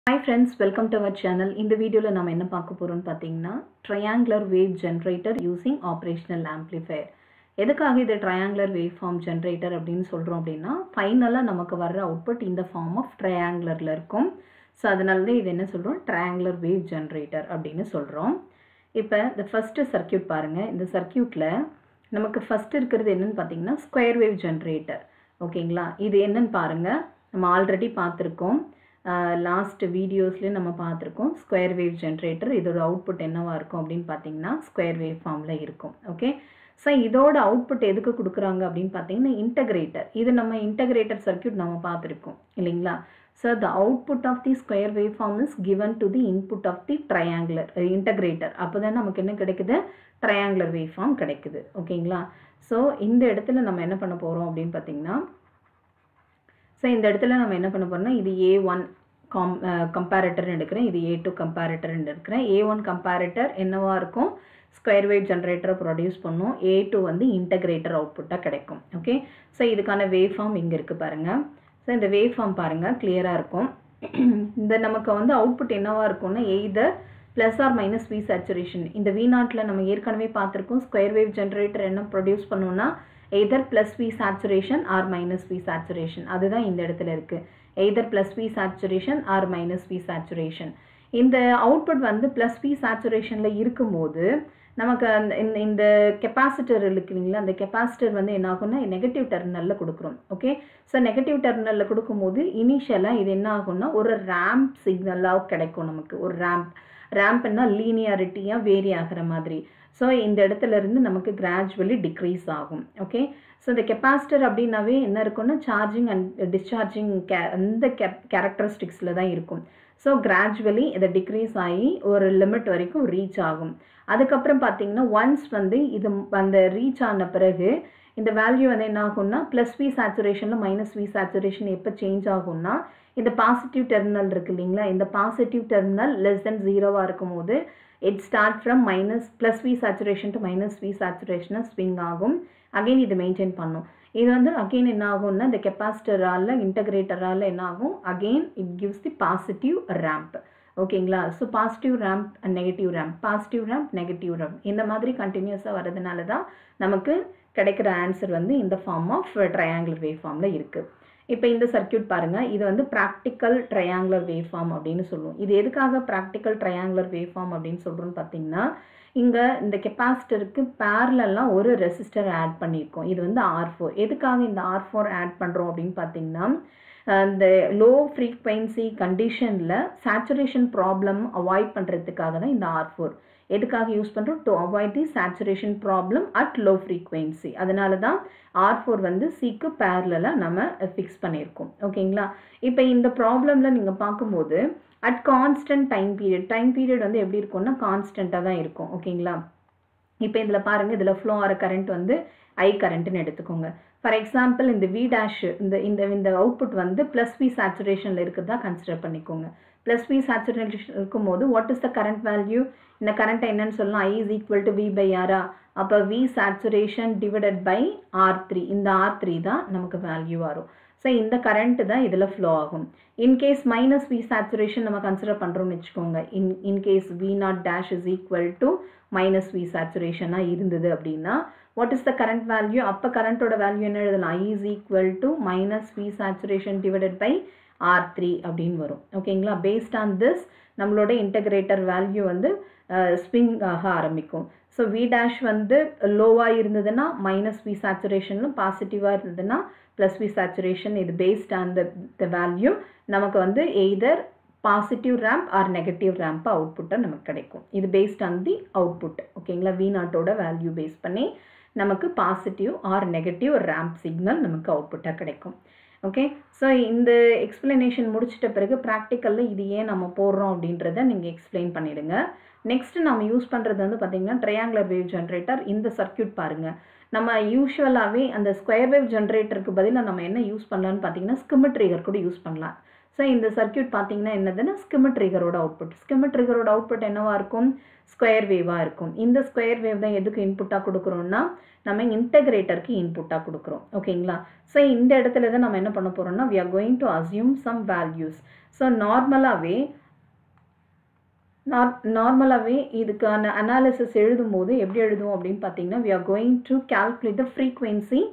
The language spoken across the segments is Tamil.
Hi friends welcome to our channel இந்த வீடியோவில் நம்ம என்ன பார்க்க போகிறோம்னு பார்த்தீங்கன்னா triangular wave generator using operational amplifier எதுக்காக இது ட்ரையாங்குலர் வேவ் ஃபார்ம் ஜென்ரேட்டர் அப்படின்னு சொல்கிறோம் அப்படின்னா ஃபைனலாக நமக்கு வர்ற அவுட்புட் இந்த ஃபார்ம் ஆஃப் ட்ரையாங்குலரில் இருக்கும் ஸோ அதனால தான் இது என்ன சொல்கிறோம் ட்ரையாங்குலர் வேவ் ஜென்ரேட்டர் அப்படின்னு சொல்கிறோம் இப்போ இந்த ஃபஸ்ட்டு சர்க்கியூட் பாருங்கள் இந்த சர்க்கியூட்டில் நமக்கு ஃபஸ்ட் இருக்கிறது என்னன்னு பார்த்தீங்கன்னா ஸ்கொயர் வேவ் ஜென்ரேட்டர் ஓகேங்களா இது என்னன்னு பாருங்கள் நம்ம ஆல்ரெடி பார்த்துருக்கோம் லாஸ்ட் வீடியோஸ்லேயும் நம்ம பார்த்துருக்கோம் ஸ்கொயர் வேவ் ஜென்ரேட்டர் இதோட அவுட்புட் என்னவாக இருக்கும் அப்படின்னு பார்த்தீங்கன்னா ஸ்கொயர் வேவ் ஃபார்மில் இருக்கும் ஓகே ஸோ இதோட அவுட்புட் எதுக்கு கொடுக்குறாங்க அப்படின்னு பார்த்தீங்கன்னா இன்டகிரேட்டர் இது நம்ம இன்டகிரேட்டர் சர்க்கியூட் நம்ம பார்த்துருக்கோம் இல்லைங்களா so the output of the square wave form is given to the input of the triangular integrator அப்போ தான் நமக்கு என்ன கிடைக்குது ட்ரையாங்குலர் வேவ் ஃபார்ம் கிடைக்குது ஓகேங்களா ஸோ இந்த இடத்துல நம்ம என்ன பண்ண போகிறோம் அப்படின்னு பார்த்தீங்கன்னா ஸோ இந்த இடத்துல நம்ம என்ன பண்ண போகிறோம்னா இது ஏ ஒன் காம் கம்பேரட்டர்னு எடுக்கிறேன் இது ஏ டூ கம்பேரட்டர்னு எடுக்கிறேன் ஏ ஒன் கம்பேரட்டர் என்னவாக இருக்கும் ஸ்கொயர் வேவ் ஜென்ரேட்டரை ப்ரொடியூஸ் பண்ணும் ஏ டூ வந்து இன்டகிரேட்டர் அவுட்புட்டாக கிடைக்கும் ஓகே ஸோ இதுக்கான வேவ் ஃபார்ம் இங்கே இருக்குது பாருங்கள் ஸோ இந்த வேவ் ஃபார்ம் பாருங்கள் கிளியராக இருக்கும் இந்த நமக்கு வந்து அவுட்புட் என்னவாக இருக்கும்னா either plus or minus V saturation இந்த வி நாட்டில் நம்ம ஏற்கனவே பார்த்துருக்கோம் ஸ்கொயர் வேவ் ஜென்ரேட்டர் என்ன ப்ரொடியூஸ் பண்ணோன்னா either plus V saturation or minus V saturation அதுதான் இந்த இடத்துல இருக்குது either plus V saturation or minus V saturation இந்த அவுட்புட் வந்து ப்ளஸ் வி சேச்சுரேஷனில் இருக்கும்போது நமக்கு அந்த இந்த இந்த கெப்பாசிட்டர் இருக்கு இல்லைங்களா அந்த கெப்பாசிட்டர் வந்து என்ன ஆகும்னா நெகட்டிவ் டெர்மினலில் கொடுக்குறோம் ஓகே ஸோ நெகட்டிவ் டெர்மினலில் கொடுக்கும்போது இனிஷியலாக இது என்ன ஆகும்னா ஒரு ரேம்ப் சிக்னலாக கிடைக்கும் நமக்கு ஒரு ரேம்ப் ரேம்ப்னா லீனியாரிட்டியாக வேரி ஆகிற மாதிரி ஸோ இந்த இடத்துல இருந்து நமக்கு கிராஜுவலி டிக்ரீஸ் ஆகும் ஓகே ஸோ இந்த கெப்பாசிட்டர் அப்படின்னாவே என்ன இருக்கும்னா சார்ஜிங் அண்ட் டிஸ்சார்ஜிங் கே அந்த கே கேரக்டரிஸ்டிக்ஸில் தான் இருக்கும் ஸோ கிராஜுவலி இதை டிக்ரீஸ் ஆகி ஒரு லிமிட் வரைக்கும் ரீச் ஆகும் அதுக்கப்புறம் பார்த்தீங்கன்னா ஒன்ஸ் வந்து இது அந்த ரீச் ஆன பிறகு இந்த வேல்யூ வந்து என்ன ஆகும்னா ப்ளஸ் வி சேச்சுரேஷனில் மைனஸ் வி சேச்சுரேஷன் எப்போ சேஞ்ச் ஆகும்னா இந்த பாசிட்டிவ் டெர்மினல் இருக்கு இல்லைங்களா இந்த பாசிட்டிவ் டெர்மினல் லெஸ் தென் ஜீரோவாக இருக்கும் போது it start from minus plus V saturation to minus V சேச்சுரேஷனாக ஸ்விங் ஆகும் அகெயின் இது மெயின்டைன் பண்ணும் இது வந்து அகெயின் என்ன ஆகும்னா இந்த கெப்பாசிட்டரால் இன்டகிரேட்டரால் என்ன ஆகும் again it gives the positive ramp ஓகேங்களா so positive ramp and negative ramp positive ramp negative ramp இந்த மாதிரி கண்டினியூஸாக வரதுனால தான் நமக்கு கிடைக்கிற ஆன்சர் வந்து இந்த ஃபார்ம் ஆஃப் ட்ரையாங்குலர் வேவ் ஃபார்மில் இருக்குது இப்போ இந்த சர்க்கியூட் பாருங்கள் இது வந்து ப்ராக்டிக்கல் ட்ரையாங்குலர் வேவ் ஃபார்ம் அப்படின்னு சொல்லுவோம் இது எதுக்காக ப்ராக்டிக்கல் ட்ரையாங்குலர் வேவ் ஃபார்ம் அப்படின்னு சொல்கிறோன்னு பார்த்தீங்கன்னா இங்கே இந்த கெப்பாசிட்டருக்கு பேரலெல்லாம் ஒரு ரெசிஸ்டர் ஆட் பண்ணியிருக்கோம் இது வந்து ஆர் ஃபோர் எதுக்காக இந்த ஆர் ஃபோர் ஆட் பண்ணுறோம் அப்படின்னு பார்த்தீங்கன்னா இந்த லோ ஃப்ரீக்வன்சி கண்டிஷனில் சேச்சுரேஷன் ப்ராப்ளம் அவாய்ட் பண்ணுறதுக்காக தான் இந்த ஆர் ஃபோர் எதுக்காக யூஸ் பண்ணுறோம் to avoid the saturation problem at low frequency அதனால தான் ஆர் ஃபோர் வந்து சிக்கு பேரலாக நம்ம ஃபிக்ஸ் பண்ணியிருக்கோம் ஓகேங்களா இப்போ இந்த ப்ராப்ளமில் நீங்கள் பார்க்கும்போது at constant time period time period வந்து எப்படி இருக்கும்னா கான்ஸ்டண்ட்டாக தான் இருக்கும் ஓகேங்களா இப்போ இதில் பாருங்கள் இதில் ஃப்ளோ ஆகிற கரண்ட் வந்து ஐ கரண்ட்டுன்னு எடுத்துக்கோங்க ஃபார் எக்ஸாம்பிள் இந்த வி டேஷ் இந்த இந்த இந்த அவுட்புட் வந்து ப்ளஸ் வி சேச்சுரேஷனில் இருக்கிறதா கன்சிடர் பண்ணிக்கோங்க ப்ளஸ் வி சேச்சுரேஷன் இருக்கும்போது what is the current value இந்த கரண்ட் என்னன்னு சொல்லலாம் I is equal to V by ஆரா அப்போ V saturation divided by R three இந்த ஆர் த்ரீ தான் நமக்கு வேல்யூ வரும் ஸோ இந்த கரண்ட் தான் இதில் ஃப்ளோ ஆகும் இன்கேஸ் மைனஸ் வி சேச்சுரேஷன் நம்ம கன்சிடர் பண்ணுறோம்னு வச்சுக்கோங்க in in case V naught dash is equal to minus V சேச்சுரேஷனாக இருந்தது அப்படின்னா what is the current value அப்போ கரண்ட்டோட வேல்யூ என்ன எழுதலாம் I is equal to minus V saturation divided by R three அப்படின்னு வரும் ஓகேங்களா பேஸ்ட் ஆன் திஸ் நம்மளோட இன்டகிரேட்டர் வேல்யூ வந்து ஸ்விங் ஆக ஆரம்பிக்கும் ஸோ வி டேஷ் வந்து லோவாக இருந்ததுன்னா மைனஸ் வி சேச்சுரேஷனும் பாசிட்டிவாக இருந்ததுன்னா ப்ளஸ் வி சேச்சுரேஷன் இது based on the the value நமக்கு வந்து either positive ramp or negative ramp அவுட்புட்டாக நமக்கு கிடைக்கும் இது பேஸ்ட் ஆன் தி அவுட்புட் ஓகேங்களா வி நாட்டோட வேல்யூ பேஸ் பண்ணி நமக்கு positive or negative ramp signal நமக்கு அவுட்புட்டாக கிடைக்கும் ஓகே ஸோ இந்த எக்ஸ்பிளனேஷன் முடிச்சிட்ட பிறகு ப்ராக்டிக்கலில் இது ஏன் நம்ம போடுறோம் அப்படின்றத நீங்கள் எக்ஸ்பிளைன் பண்ணிவிடுங்க நெக்ஸ்ட்டு நம்ம யூஸ் பண்ணுறது வந்து பார்த்திங்கன்னா ட்ரையாங்குலர் வேவ் ஜென்ரேட்டர் இந்த சர்க்கியூட் பாருங்கள் நம்ம யூஸ்வலாகவே அந்த ஸ்கொயர் வேவ் ஜென்ரேட்டருக்கு பதிலாக நம்ம என்ன யூஸ் பண்ணலான்னு பார்த்தீங்கன்னா ஸ்கிமிட்ரிகர் கூட யூஸ் பண்ணலாம் ஸோ இந்த சர்க்கியூட் பார்த்தீங்கன்னா என்னதுன்னா ஸ்கிமட் ட்ரிகரோட அவுட்புட் ஸ்கிமட் ட்ரிகரோட அவுட்புட் என்னவா இருக்கும் ஸ்கொயர் வேவாக இருக்கும் இந்த ஸ்கொயர் வேவ் தான் எதுக்கு இன்புட்டாக கொடுக்குறோம்னா நம்ம இன்டகிரேட்டருக்கு இன்புட்டாக கொடுக்குறோம் ஓகேங்களா ஸோ இந்த இடத்துல தான் நம்ம என்ன பண்ண போகிறோம்னா we are going to assume some values so நார்மலாகவே நார் நார்மலாகவே இதுக்கான அனாலிசிஸ் எழுதும்போது எப்படி எழுதுவோம் அப்படின்னு பார்த்தீங்கன்னா we are going to calculate the frequency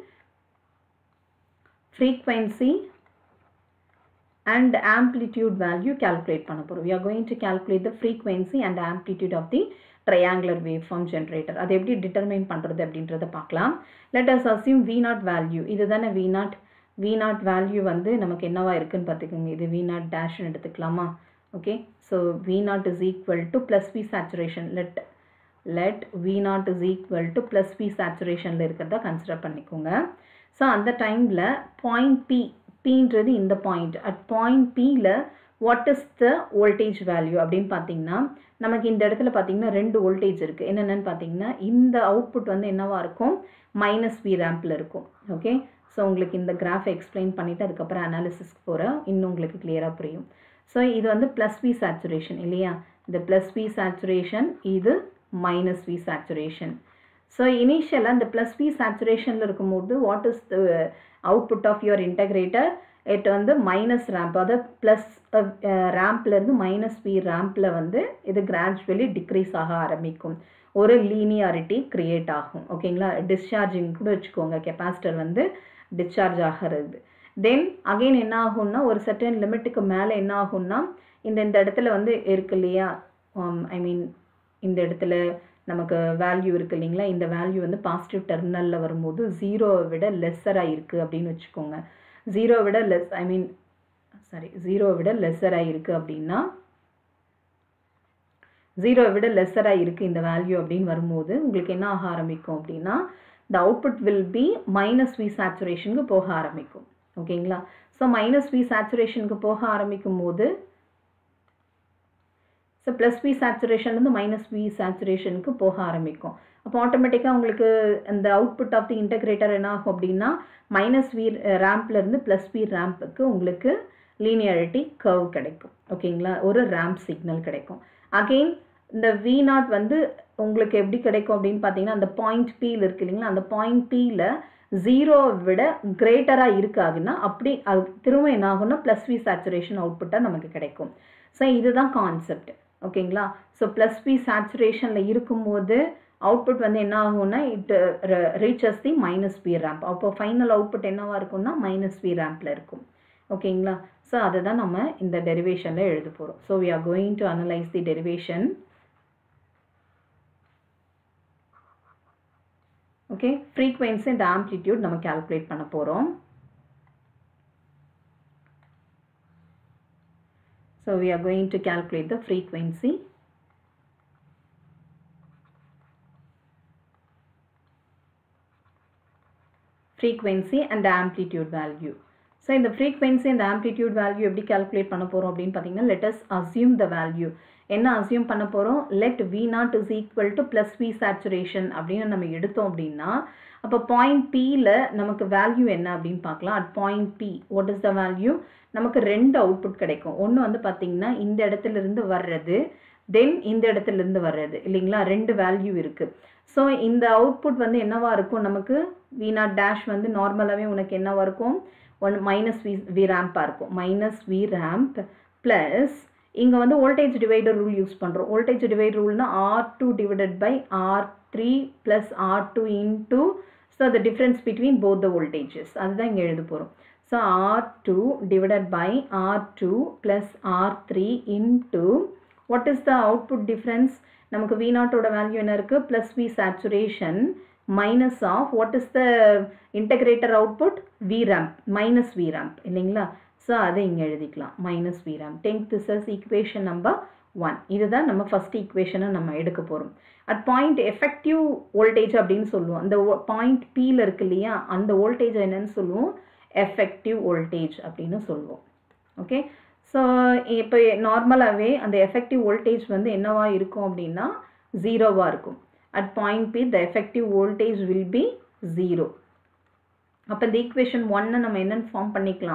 frequency and amplitude value calculate பண்ண போகிறோம் we are going to calculate the frequency and amplitude of the triangular waveform generator அது எப்படி determine பண்ணுறது அப்படின்றத பார்க்கலாம் let us assume v naught value இது தானே v naught v naught value வந்து நமக்கு என்னவா இருக்குன்னு பார்த்துக்கோங்க இது v naught dash எடுத்துக்கலாமா okay so v naught is equal to plus v saturation let let v naught is equal to plus v saturationல இருக்கிறதா கன்சிடர் பண்ணிக்கோங்க ஸோ அந்த டைமில் பாயிண்ட் பி பின்றது இந்த பாயிண்ட் அட் பாயிண்ட் பியில் what is the voltage value அப்படின்னு பார்த்தீங்கன்னா நமக்கு இந்த இடத்துல பார்த்தீங்கன்னா ரெண்டு வோல்டேஜ் இருக்குது என்னென்னு பார்த்தீங்கன்னா இந்த அவுட்புட் வந்து என்னவாக இருக்கும் மைனஸ் வி ரேம்பில் இருக்கும் ஓகே ஸோ உங்களுக்கு இந்த கிராஃபை எக்ஸ்பிளைன் பண்ணிவிட்டு அதுக்கப்புறம் அனாலிசிஸ்க்கு போகிறேன் இன்னும் உங்களுக்கு கிளியராக புரியும் ஸோ இது வந்து ப்ளஸ் வி சேச்சுரேஷன் இல்லையா இந்த ப்ளஸ் வி சேச்சுரேஷன் இது மைனஸ் வி சேச்சுரேஷன் ஸோ இனிஷியலாக இந்த ப்ளஸ் வி சேச்சுரேஷனில் இருக்கும்போது what is the output of your integrator it வந்து மைனஸ் ரேம்ப் அதாவது ப்ளஸ் ரேம்ப்லேருந்து மைனஸ் வி ரேம்பில் வந்து இது கிராஜுவலி டிக்ரீஸ் ஆக ஆரம்பிக்கும் ஒரு லீனியாரிட்டி க்ரியேட் ஆகும் ஓகேங்களா டிஸ்சார்ஜிங் கூட வச்சுக்கோங்க கெப்பாசிட்டர் வந்து டிஸ்சார்ஜ் ஆகிறது தென் அகெயின் என்ன ஆகும்னா ஒரு சர்டன் லிமிட்டுக்கு மேலே என்ன ஆகும்னா இந்த இந்த இடத்துல வந்து இருக்கு இல்லையா ஐ மீன் இந்த இடத்துல நமக்கு வேல்யூ இருக்குது இல்லைங்களா இந்த வேல்யூ வந்து பாசிட்டிவ் டெர்மினலில் வரும்போது ஜீரோவை விட லெஸ்ஸராக இருக்குது அப்படின்னு வச்சுக்கோங்க ஜீரோவை விட லெஸ் ஐ மீன் சாரி ஜீரோவை விட லெஸ்ஸராக இருக்குது அப்படின்னா ஜீரோவை விட லெஸ்ஸராக இருக்குது இந்த வேல்யூ அப்படின்னு வரும்போது உங்களுக்கு என்ன ஆக ஆரம்பிக்கும் அப்படின்னா the output will be minus V சேச்சுரேஷனுக்கு போக ஆரம்பிக்கும் ஓகேங்களா ஸோ மைனஸ் வி சேச்சுரேஷனுக்கு போக ஆரம்பிக்கும் போது ஸோ ப்ளஸ் வி சேச்சுரேஷன்லேருந்து மைனஸ் வி சேச்சுரேஷனுக்கு போக ஆரம்பிக்கும் அப்போ ஆட்டோமேட்டிக்காக உங்களுக்கு அந்த அவுட்புட் ஆஃப் தி இன்டகிரேட்டர் என்ன ஆகும் அப்படின்னா மைனஸ் வி ரேம்ப்லேருந்து ப்ளஸ் வி ரேம்புக்கு உங்களுக்கு லீனியாரிட்டி கர்வ் கிடைக்கும் ஓகேங்களா ஒரு ரேம்ப் சிக்னல் கிடைக்கும் அகெயின் இந்த வி நாட் வந்து உங்களுக்கு எப்படி கிடைக்கும் அப்படின்னு பார்த்தீங்கன்னா அந்த பாயிண்ட் பியில் இருக்கு இல்லைங்களா அந்த பாயிண்ட் பியில் ஜீரோவை விட கிரேட்டராக இருக்காதுன்னா அப்படி அது திரும்ப என்ன ஆகும்னா ப்ளஸ் வி சேச்சுரேஷன் அவுட்புட்டாக நமக்கு கிடைக்கும் ஸோ இதுதான் கான்செப்ட் ஓகேங்களா ஸோ ப்ளஸ் பி சேச்சுரேஷனில் இருக்கும்போது அவுட்புட் வந்து என்ன ஆகும்னா it reaches the minus P ramp அப்போ ஃபைனல் அவுட்புட் என்னவாக இருக்கும்னா மைனஸ் பி ரேம்பில் இருக்கும் ஓகேங்களா ஸோ அதை தான் நம்ம இந்த டெரிவேஷனில் எழுத போகிறோம் so we are going to analyse the derivation okay frequency and amplitude நம்ம கால்குலேட் பண்ண போகிறோம் So we are going to calculate the frequency. Frequency and amplitude value. So இந்த frequency and amplitude value எப்படி calculate பண்ண போகிறோம் அப்படின்னு பார்த்தீங்கன்னா let us assume the value. என்ன assume பண்ண போகிறோம் let v naught is equal to plus v saturation அப்படின்னு நம்ம எடுத்தோம் அப்படின்னா அப்போ பாயிண்ட் பியில் நமக்கு வேல்யூ என்ன அப்படின்னு பார்க்கலாம் at point P what is the value நமக்கு ரெண்டு அவுட்புட் கிடைக்கும் ஒன்று வந்து பார்த்தீங்கன்னா இந்த இடத்துல இருந்து வர்றது தென் இந்த இடத்துல இருந்து வர்றது இல்லைங்களா ரெண்டு வேல்யூ இருக்குது ஸோ இந்த அவுட்புட் வந்து என்னவா இருக்கும் நமக்கு வி நாட் டேஷ் வந்து நார்மலாகவே உனக்கு என்னவா இருக்கும் ஒன் மைனஸ் வி வி ரேம்பாக இருக்கும் மைனஸ் வி ரேம்ப் ப்ளஸ் இங்கே வந்து வோல்டேஜ் டிவைடர் ரூல் யூஸ் பண்ணுறோம் வோல்டேஜ் டிவைடர் ரூல்னா R two divided by R three plus R two into so the difference between both the voltages அதுதான் இங்கே எழுத போகிறோம் so R two divided by R two plus R three into what is the output difference நமக்கு வி நாட்டோட வேல்யூ என்ன இருக்குது plus V saturation minus of what is the integrator output V ramp minus V ramp இல்லைங்களா ஸோ அதை இங்கே எழுதிக்கலாம் minus V ramp tenth this equation number one இதுதான் நம்ம ஃபஸ்ட் ஈக்குவேஷனை நம்ம எடுக்க போகிறோம் அட் பாயிண்ட் எஃபெக்டிவ் வோல்டேஜ் அப்படின்னு சொல்லுவோம் அந்த பாயிண்ட் பியில் இருக்கு இல்லையா அந்த வோல்டேஜ் என்னன்னு சொல்லுவோம் எஃபெக்டிவ் வோல்டேஜ் அப்படின்னு சொல்லுவோம் ஓகே ஸோ இப்போ நார்மலாகவே அந்த எஃபெக்டிவ் வோல்டேஜ் வந்து என்னவா இருக்கும் அப்படின்னா ஜீரோவாக இருக்கும் at point P the effective voltage will be zero அப்போ இந்த ஈக்குவேஷன் ஒன்னை நம்ம என்னென்னு ஃபார்ம் பண்ணிக்கலாம்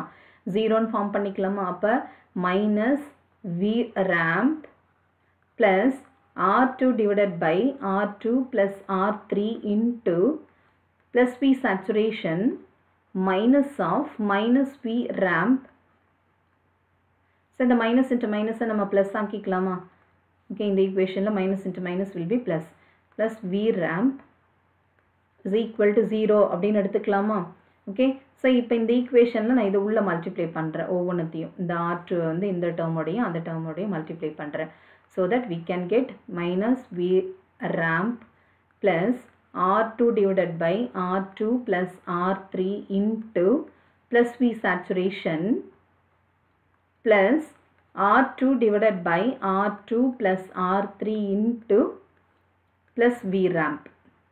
ஜீரோன்னு ஃபார்ம் பண்ணிக்கலாமா அப்போ minus V ramp plus R two divided by R two plus R three into plus V saturation minus of minus V ramp so இந்த மைனஸ் இன்ட்டு மைனஸை நம்ம ப்ளஸ் ஆக்கிக்கலாமா ஓகே இந்த ஈக்குவேஷனில் minus into minus will be plus plus V ramp is equal to zero அப்படின்னு எடுத்துக்கலாமா ஓகே ஸோ இப்போ இந்த ஈக்குவேஷனில் நான் இதை உள்ளே மல்டிப்ளை பண்ணுறேன் ஒவ்வொன்றத்தையும் இந்த ஆர் டூ வந்து இந்த டேர்மோடையும் அந்த டேர்மோடையும் மல்டிப்ளை பண்ணுறேன் so that we can get minus V ramp plus R two divided by R two plus R three into plus V saturation plus R two divided by R two plus R three into plus V ramp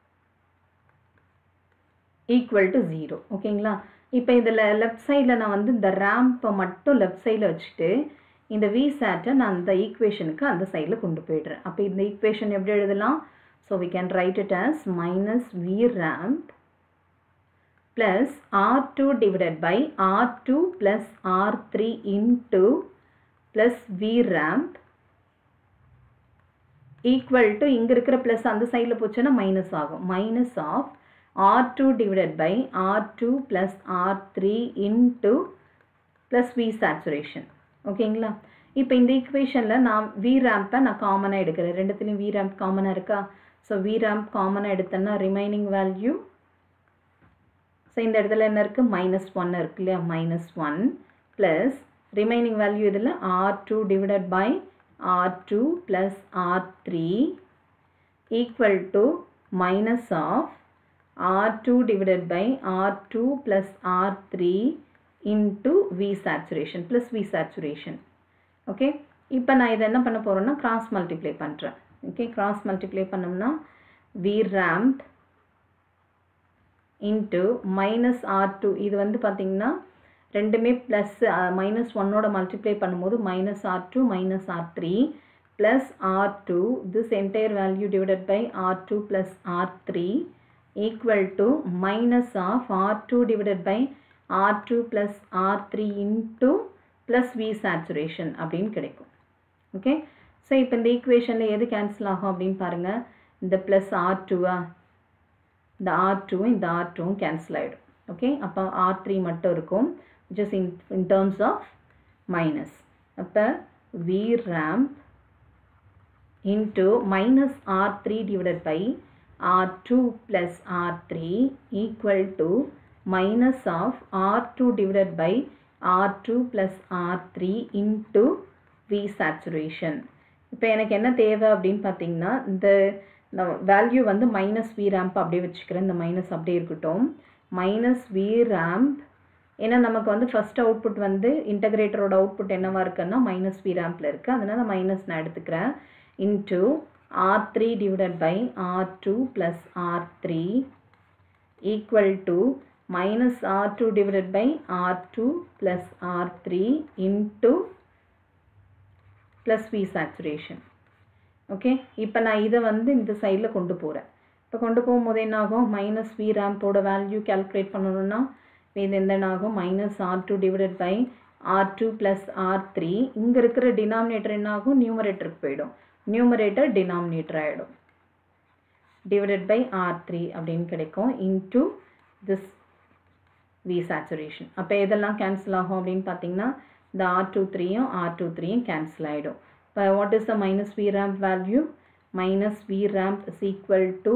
equal to zero ஓகேங்களா இப்போ இதில் லெஃப்ட் சைடில் நான் வந்து இந்த ரேம்பை மட்டும் லெஃப்ட் சைடில் வச்சுட்டு இந்த வி சேட்டை நான் அந்த ஈக்குவேஷனுக்கு அந்த சைடில் கொண்டு போயிடுறேன் அப்போ இந்த ஈக்குவேஷன் எப்படி எழுதலாம் so we can write it as minus V ramp plus R two divided by R two plus R three into plus V ramp equal to இங்கே இருக்கிற ப்ளஸ் அந்த சைடில் போச்சுன்னா மைனஸ் ஆகும் minus of R2 divided by R2 plus R3 into plus V saturation ஓகேங்களா இப்போ இந்த ஈக்குவேஷனில் நான் வி ரேம்பை நான் காமனாக எடுக்கிறேன் ரெண்டுத்துலேயும் வி ரேம்ப் காமனாக இருக்கா ஸோ வி ரேம்ப் காமனாக எடுத்தேன்னா ரிமைனிங் வேல்யூ ஸோ இந்த இடத்துல என்ன இருக்குது மைனஸ் ஒன் இருக்கு இல்லையா minus one plus remaining value இதில் R two divided by R two plus R three equal to minus of R2 divided by R2 plus R3 into V saturation plus V saturation. Okay இப்போ நான் இதை என்ன பண்ண போகிறேன்னா கிராஸ் மல்டிப்ளை பண்ணுறேன் ஓகே கிராஸ் மல்டிப்ளை பண்ணோம்னா V ramp into minus R two இது வந்து பார்த்திங்கன்னா ரெண்டுமே ப்ளஸ் மைனஸ் ஒன்னோட மல்டிப்ளை பண்ணும்போது minus R two minus R three plus R two this entire value divided by R two plus R three equal to minus of R2 divided by R2 plus R3 into plus V saturation அப்படின்னு கிடைக்கும் ஓகே ஸோ இப்போ இந்த ஈக்குவேஷனில் எது கேன்சல் ஆகும் அப்படின்னு பாருங்கள் இந்த ப்ளஸ் ஆர் டூவா இந்த ஆர் டூவும் இந்த ஆர் டூவும் கேன்சல் ஆகிடும் ஓகே அப்போ ஆர் த்ரீ மட்டும் இருக்கும் just in in terms of minus அப்போ V ramp into minus R three divided by R2 plus R3 equal to minus of R2 divided by R2 plus R3 into V saturation. இப்போ எனக்கு என்ன தேவை அப்படின்னு பார்த்தீங்கன்னா இந்த வேல்யூ வந்து மைனஸ் வி ரேம்ப் அப்படியே வச்சுக்கிறேன் இந்த மைனஸ் அப்படியே இருக்கட்டும் மைனஸ் வி ரேம்ப் ஏன்னா நமக்கு வந்து ஃபஸ்ட் அவுட்புட் வந்து இன்டகிரேட்டரோட அவுட்புட் என்னவா இருக்குன்னா மைனஸ் வி ரேம்பில் இருக்குது அதனால் மைனஸ் நான் எடுத்துக்கிறேன் into R3 divided by R2 plus R3 equal to minus R2 divided by R2 plus R3 into plus V saturation. Okay இப்போ நான் இதை வந்து இந்த சைடில் கொண்டு போகிறேன் இப்போ கொண்டு போகும்போது என்ன ஆகும் மைனஸ் வி ரேம்போட வேல்யூ கேல்குலேட் பண்ணணும்னா இது எந்த ஆகும் minus R two divided by R two plus R three இங்கே இருக்கிற டினாமினேட்டர் என்ன ஆகும் நியூமரேட்டருக்கு போயிடும் நியூமரேட்டர் டினாமினேட்டர் ஆகிடும் டிவைடட் பை ஆர் த்ரீ அப்படின்னு கிடைக்கும் இன்டூ திஸ் வி சேச்சுரேஷன் அப்போ எதெல்லாம் கேன்சல் ஆகும் அப்படின்னு பார்த்தீங்கன்னா இந்த ஆர் டூ த்ரீயும் ஆர் டூ த்ரீயும் கேன்சல் ஆகிடும் இப்போ what is the minus V ramp value minus V ramp is equal to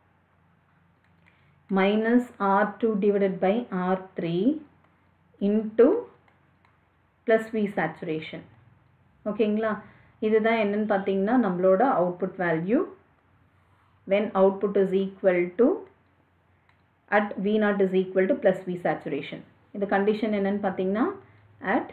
minus R two divided by R three into plus V saturation ஓகேங்களா இதுதான் என்னன்னு பார்த்தீங்கன்னா நம்மளோட output value when output is equal to at V naught is equal to plus V saturation இது கண்டிஷன் என்னன்னு பார்த்தீங்கன்னா at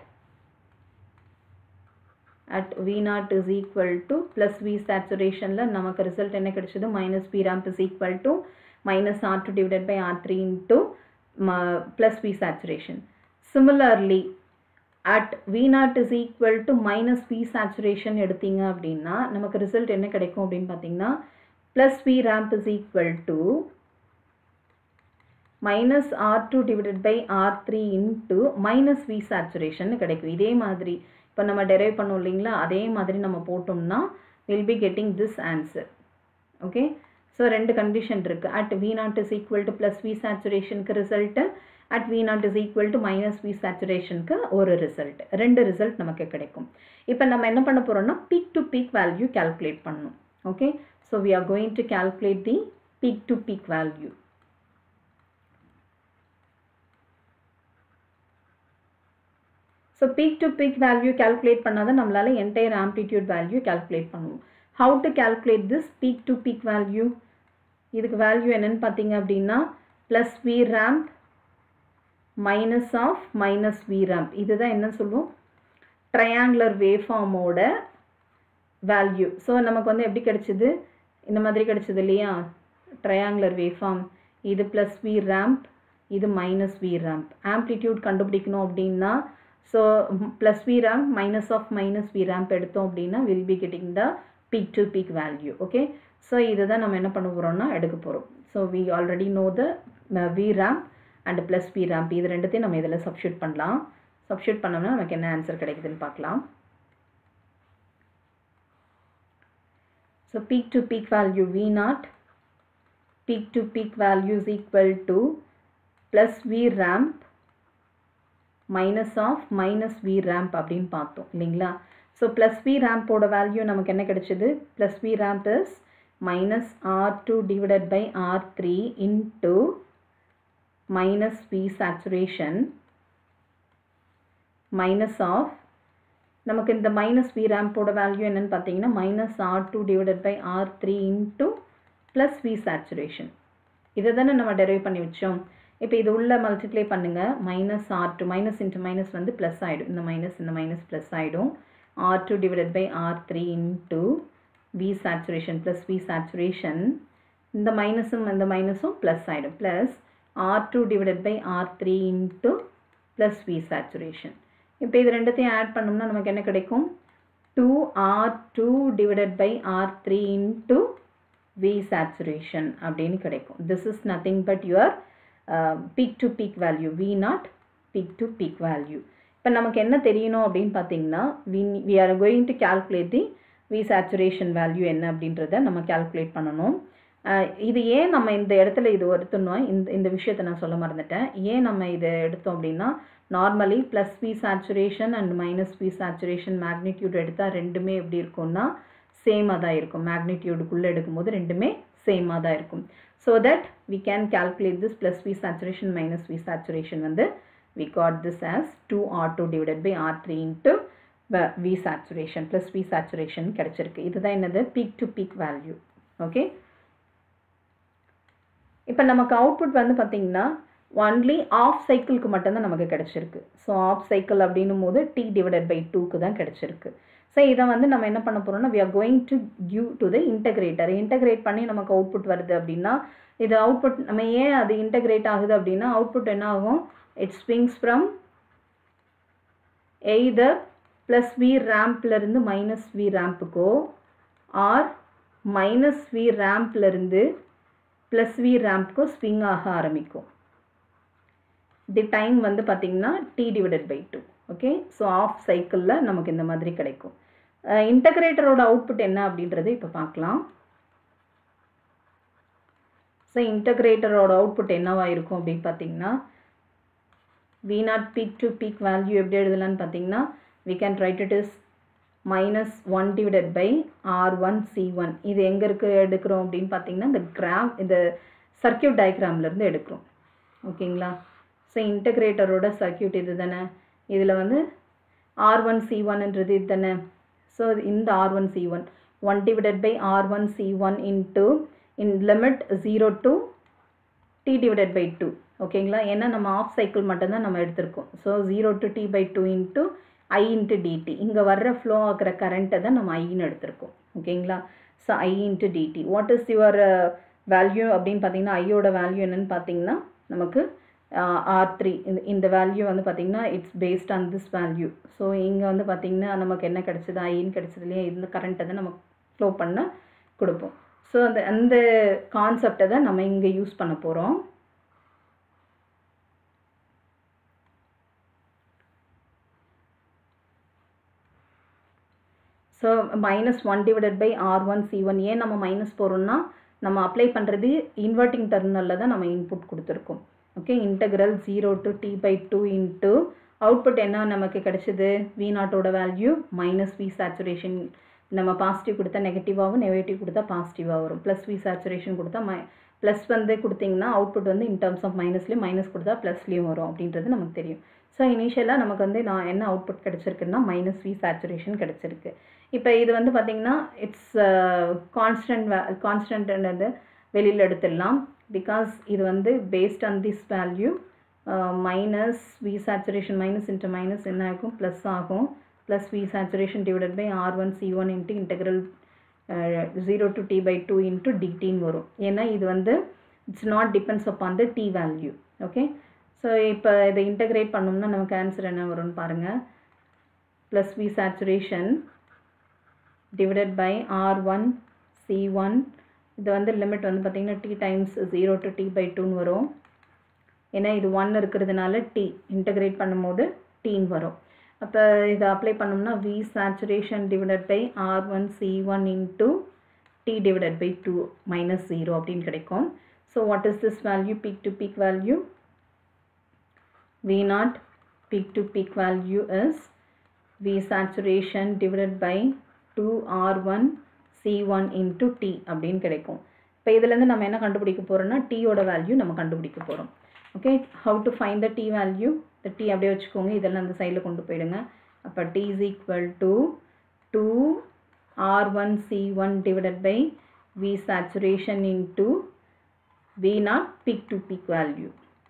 at V naught is equal to plus V சேச்சுரேஷனில் நமக்கு ரிசல்ட் என்ன கிடைச்சது minus P ramp is equal to minus R two divided by R three into plus V saturation similarly at V naught is equal to minus V saturation எடுத்தீங்க அப்படின்னா நமக்கு ரிசல்ட் என்ன கிடைக்கும் அப்படின்னு பார்த்தீங்கன்னா plus V ramp is equal to minus R two divided by R three into minus V saturation கிடைக்கும் இதே மாதிரி இப்போ நம்ம டெரைவ் பண்ணோம் இல்லைங்களா அதே மாதிரி நம்ம போட்டோம்னா will be getting this answer okay so ரெண்டு கண்டிஷன் இருக்குது at V naught is equal to plus V சேச்சுரேஷனுக்கு result at V naught is equal to minus V சேச்சுரேஷனுக்கு ஒரு ரிசல்ட் ரெண்டு ரிசல்ட் நமக்கு கிடைக்கும் இப்போ நம்ம என்ன பண்ண போகிறோம்னா peak to peak value calculate பண்ணணும் okay so we are going to calculate the peak to peak value so peak to peak value calculate பண்ணால் தான் நம்மளால் என்டையர் ஆம்ப்ளிடியூட் வேல்யூ calculate பண்ணுவோம் how to calculate this peak to peak value இதுக்கு வேல்யூ என்னன்னு பார்த்தீங்க அப்படின்னா plus V ramp minus of minus V ramp இதுதான் என்ன சொல்லுவோம் ட்ரையாங்குலர் வேவ்ஃபார்மோட வேல்யூ ஸோ நமக்கு வந்து எப்படி கிடைச்சிது இந்த மாதிரி கிடைச்சிது இல்லையா ட்ரையாங்குலர் வேவ்ஃபார்ம் இது ப்ளஸ் வி ரேம்ப் இது மைனஸ் வி ரேம்ப் ஆம்ப்ளிடியூட் கண்டுபிடிக்கணும் அப்படின்னா so plus V ramp minus of minus V ramp எடுத்தோம் அப்படின்னா will be getting the peak to peak value okay so இதை தான் நம்ம என்ன பண்ண போகிறோம்னா எடுக்க போகிறோம் so we already know the V ramp and plus V ramp இது ரெண்டுத்தையும் நம்ம இதில் சப்ஸ்டியூட் பண்ணலாம் சப்ஸ்டியூட் பண்ணோம்னா நமக்கு என்ன ஆன்சர் கிடைக்குதுன்னு பார்க்கலாம் so peak to peak value V naught peak to peak value is equal to plus V ramp minus of minus V ramp அப்படின்னு பார்த்தோம் இல்லைங்களா ஸோ ப்ளஸ் வி ரேம்போட வேல்யூ நமக்கு என்ன கிடைச்சிது plus V ramp is minus R two divided by R three into minus V saturation minus of நமக்கு இந்த மைனஸ் வி ரேம்போட வேல்யூ என்னன்னு பார்த்தீங்கன்னா minus R two divided by R three into plus V saturation இதை தானே நம்ம டெரைவ் பண்ணி வச்சோம் இப்போ இது உள்ள மல்டிப்ளை பண்ணுங்கள் minus R two minus into minus வந்து ப்ளஸ் ஆகிடும் இந்த மைனஸ் இந்த மைனஸ் ப்ளஸ் ஆகிடும் R two divided by R three into V saturation plus V saturation இந்த மைனஸும் இந்த மைனஸும் ப்ளஸ் ஆகிடும் plus R two divided by R three into plus V saturation இப்போ இது ரெண்டுத்தையும் ஆட் பண்ணோம்னா நமக்கு என்ன கிடைக்கும் two R two divided by R three into V saturation அப்படின்னு கிடைக்கும் this is nothing but your peak to peak value V naught peak to peak value இப்போ நமக்கு என்ன தெரியணும் அப்படின்னு பார்த்தீங்கன்னா V V are going to calculate the V saturation value என்ன அப்படின்றத நம்ம கேல்குலேட் பண்ணணும் இது ஏன் நம்ம இந்த இடத்துல இது எடுத்தோம்னா இந்த இந்த விஷயத்தை நான் சொல்ல மறந்துட்டேன் ஏன் நம்ம இதை எடுத்தோம் அப்படின்னா normally plus V saturation and minus V saturation magnitude எடுத்தால் ரெண்டுமே எப்படி இருக்கும்னா சேமாக தான் இருக்கும் மேக்னிடியூடுக்குள்ளே எடுக்கும்போது ரெண்டுமே சேமாக தான் இருக்கும் so that we can calculate this plus V saturation minus V saturation வந்து we got this as two R two divided by R three into V saturation plus V saturation கிடச்சிருக்கு இதுதான் என்னது peak to peak value okay இப்போ நமக்கு அவுட்புட் வந்து பார்த்திங்கன்னா ஒன்லி ஆஃப் சைக்கிளுக்கு மட்டும்தான் நமக்கு கிடச்சிருக்கு ஸோ ஆஃப் சைக்கிள் அப்படின்னும் போது டி டிவைடட் பை டூக்கு தான் கிடச்சிருக்கு ஸோ இதை வந்து நம்ம என்ன பண்ண போகிறோம்னா we are going to give to the integrator integrate பண்ணி நமக்கு அவுட்புட் வருது அப்படின்னா இது அவுட்புட் நம்ம ஏன் அது இன்டகிரேட் ஆகுது அப்படின்னா அவுட்புட் என்ன ஆகும் it swings from either plus V ரேம்ப்லேருந்து மைனஸ் வி ரேம்ப்புக்கோ ஆர் மைனஸ் வி ரேம்ப்லேருந்து ப்ளஸ் வி ரேம்ப்க்கோ ஸ்விங் ஆக ஆரம்பிக்கும் தி டைம் வந்து பார்த்திங்கன்னா T divided by two okay so half சைக்கிளில் நமக்கு இந்த மாதிரி கிடைக்கும் இன்டகிரேட்டரோட அவுட்புட் என்ன அப்படின்றது இப்போ பார்க்கலாம் ஸோ இன்டகிரேட்டரோட அவுட்புட் என்னவா இருக்கும் அப்படின்னு பார்த்தீங்கன்னா V naught peak to peak value எப்படி எழுதலான்னு பார்த்தீங்கன்னா we can write it is minus one divided by R one C one இது எங்கே இருக்கு எடுக்கிறோம் அப்படின்னு பார்த்தீங்கன்னா இந்த கிராம் இந்த சர்க்கியூட் டயக்ராம்லேருந்து எடுக்கிறோம் ஓகேங்களா ஸோ இன்டகிரேட்டரோட சர்க்கியூட் இது தானே இதில் வந்து ஆர் ஒன் சி ஒன்ன்றது இது தானே ஸோ இந்த R one C one one divided by R one C one into in limit zero to T divided by two ஓகேங்களா ஏன்னா நம்ம ஆஃப் சைக்கிள் மட்டும்தான் நம்ம எடுத்திருக்கோம் so zero to T by two into I into dt இங்கே வர்ற ஃப்ளோ ஆகிற கரண்ட்டை தான் நம்ம ஐன்னு எடுத்திருக்கோம் ஓகேங்களா so I into dt what is your value அப்படின்னு பார்த்தீங்கன்னா ஐயோட வேல்யூ என்னன்னு பார்த்தீங்கன்னா நமக்கு ஆர் த்ரீ இந்த இந்த வேல்யூ வந்து பார்த்திங்கன்னா it's based on this value so இங்கே வந்து பார்த்திங்கன்னா நமக்கு என்ன கிடச்சிது ஐன்னு கிடச்சது இல்லையா இந்த கரண்ட்டை தான் நம்ம ஃப்ளோ பண்ண கொடுப்போம் ஸோ அந்த அந்த கான்செப்டை தான் நம்ம இங்கே யூஸ் பண்ண போகிறோம் so minus one divided by R one C one ஏன் நம்ம மைனஸ் போகிறோம்னா நம்ம அப்ளை பண்ணுறது இன்வெர்ட்டிங் டெர்மினலில் தான் நம்ம இன்புட் கொடுத்துருக்கோம் okay integral zero to T by two into output என்ன நமக்கு கிடைச்சது வி நாட்டோட வேல்யூ மைனஸ் வி சேச்சுரேஷன் நம்ம பாசிட்டிவ் கொடுத்தா நெகட்டிவாகவும் நெகட்டிவ் கொடுத்தா பாசிட்டிவாக வரும் ப்ளஸ் வி சேச்சுரேஷன் கொடுத்தா மை ப்ளஸ் வந்து கொடுத்தீங்கன்னா அவுட்புட் வந்து இன் டர்ம்ஸ் ஆஃப் மைனஸ்லேயும் மைனஸ் கொடுத்தா ப்ளஸ்லேயும் வரும் அப்படின்றது நமக்கு தெரியும் ஸோ இனிஷியலாக நமக்கு வந்து நான் என்ன அவுட்புட் கிடச்சிருக்குன்னா மைனஸ் வி சேச்சுரேஷன் கிடச்சிருக்கு இப்போ இது வந்து பார்த்திங்கன்னா இட்ஸ் கான்ஸ்டன்ட் வே கான்ஸ்டன்ட்ன்றது வெளியில் எடுத்துடலாம் பிகாஸ் இது வந்து based on this value minus V saturation minus into minus என்ன ஆகும் ப்ளஸ் ஆகும் plus V saturation divided by R one C one into integral zero to T by two into டிடின்னு வரும் ஏன்னா இது வந்து it's not depends upon the T value okay so இப்போ இதை இன்டகிரேட் பண்ணோம்னா நமக்கு ஆன்சர் என்ன வரும்னு பாருங்கள் plus V saturation divided by R one C one இது வந்து லிமிட் வந்து பார்த்திங்கன்னா T times zero to T by டூன்னு வரும் ஏன்னா இது ஒன் இருக்கிறதுனால டி இன்டகிரேட் பண்ணும்போது டீன் வரும் அப்போ இதை அப்ளை பண்ணோம்னா V saturation divided by R one C one into T divided by two minus zero அப்படின்னு கிடைக்கும் so what is this value peak to peak value V naught peak to peak value is V saturation divided by two R one C one into T அப்படின்னு கிடைக்கும் இப்போ இதுலேருந்து நம்ம என்ன கண்டுபிடிக்க போகிறோம்னா டீயோட வேல்யூ நம்ம கண்டுபிடிக்க போகிறோம் okay how to find the T value இந்த டி அப்படியே வச்சுக்கோங்க இதெல்லாம் அந்த சைடில் கொண்டு போயிடுங்க அப்போ T is equal to two R one C one divided by V saturation into V naught peak to peak value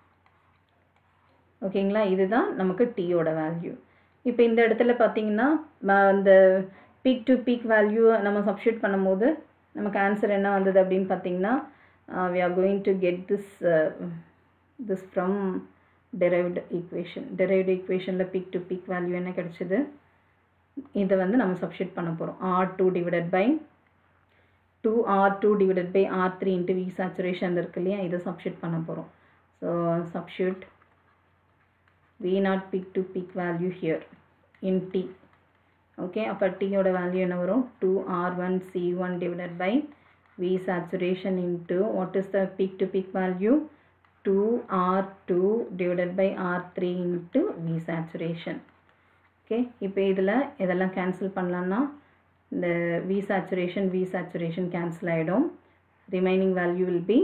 ஓகேங்களா இதுதான் நமக்கு டீயோட வேல்யூ இப்போ இந்த இடத்துல பார்த்தீங்கன்னா இந்த பீக் டு பீக் வேல்யூ நம்ம சப்ஸ்டியூட் பண்ணும்போது நமக்கு ஆன்சர் என்ன வந்தது அப்படின்னு பார்த்தீங்கன்னா we are going to get this this from derived equation derived ஈக்குவேஷனில் பீக் டு பீக் வேல்யூ என்ன கிடச்சிது இதை வந்து நம்ம சப்ஸ்டியூட் பண்ண போகிறோம் R two divided by two R two divided by R three into V saturation இருக்கு இல்லையா இதை சப்ஸ்டியூட் பண்ண போகிறோம் so substitute V naught peak to peak value here in T okay அப்போ டீயோட வேல்யூ என்ன வரும் two R one C one divided by V saturation into what is the peak to peak value two R two divided by R three into V saturation okay இப்போ இதில் இதெல்லாம் கேன்சல் பண்ணலான்னா இந்த V saturation V saturation cancel ஆகிடும் remaining value will be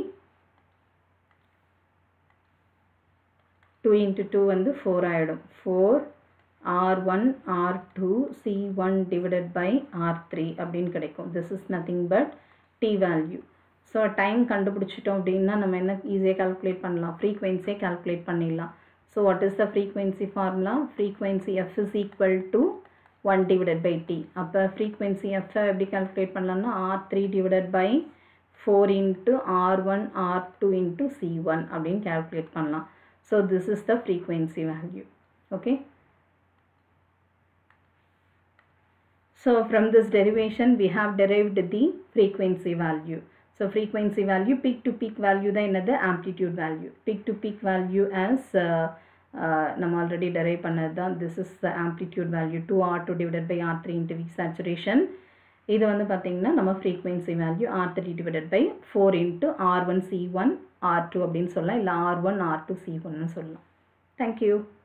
two into two வந்து ஃபோர் ஆகிடும் four R one R two C one divided by R three அப்படின்னு கிடைக்கும் this is nothing but T value so time கண்டுபிடிச்சிட்டோம் அப்படின்னா நம்ம என்ன ஈஸியாக கால்குலேட் பண்ணலாம் ஃப்ரீக்வன்சியை கால்குலேட் பண்ணிடலாம் so what is the frequency formula frequency F is equal to one divided by T அப்போ ஃப்ரீக்வன்சி எஃப்ஐ எப்படி கால்குலேட் பண்ணலாம்னா R three divided by four into R one R two into C one அப்படின்னு கால்குலேட் பண்ணலாம் so this is the frequency value okay So from this derivation we have derived the frequency value. So frequency value peak to peak value தான் என்னது amplitude value. Peak to peak value as uh, uh, நம்ம ஆல்ரெடி derive பண்ணது தான் this is the amplitude value 2R2 divided by R3 into V saturation. இது வந்து பார்த்தீங்கன்னா நம்ம frequency value R3 divided by 4 into R1 C1 R2 அப்படின்னு சொல்லலாம் இல்லை R1 R2 C1 சொல்லலாம். Thank you.